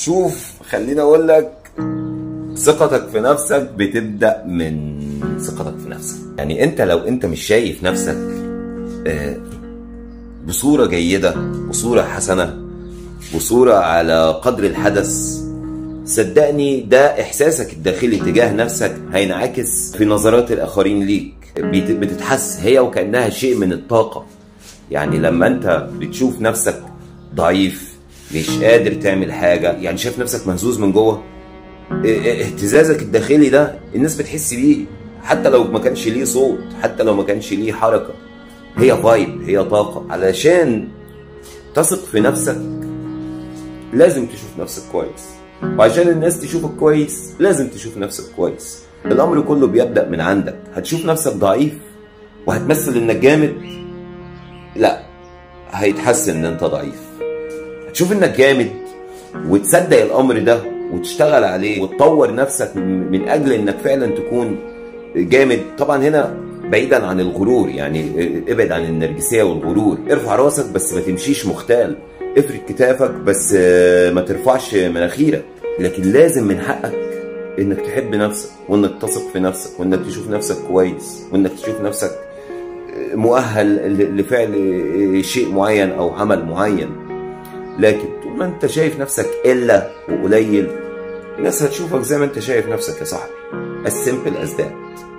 شوف خليني اقول لك ثقتك في نفسك بتبدا من ثقتك في نفسك يعني انت لو انت مش شايف نفسك آه، بصوره جيده بصوره حسنه بصوره على قدر الحدث صدقني ده احساسك الداخلي تجاه نفسك هينعكس في نظرات الاخرين ليك بت- بتتحس هي وكانها شيء من الطاقه يعني لما انت بتشوف نفسك ضعيف مش قادر تعمل حاجه يعني شايف نفسك مهزوز من جوه اه- اه- اهتزازك الداخلي ده الناس بتحس بيه حتى لو ما كانش ليه صوت حتى لو ما كانش ليه حركه هي فايب هي طاقه علشان تثق في نفسك لازم تشوف نفسك كويس وعشان الناس تشوفك كويس لازم تشوف نفسك كويس الامر كله بيبدا من عندك هتشوف نفسك ضعيف وهتمثل انك جامد لا هيتحسن ان انت ضعيف هتشوف انك جامد وتصدق الامر ده وتشتغل عليه وتطور نفسك من من اجل انك فعلا تكون جامد طبعا هنا بعيدا عن الغرور يعني ابعد عن النرجسيه والغرور ارفع راسك بس ما تمشيش مختال افرد كتافك بس آه، ما ترفعش مناخيرك لكن لازم من حقك انك تحب نفسك وانك تثق في نفسك وانك تشوف نفسك كويس وانك تشوف نفسك مؤهل ل- لفعل شيء معين او عمل معين لكن طول ما انت شايف نفسك الا وقليل الناس هتشوفك زي ما انت شايف نفسك يا صاحبي as simple as that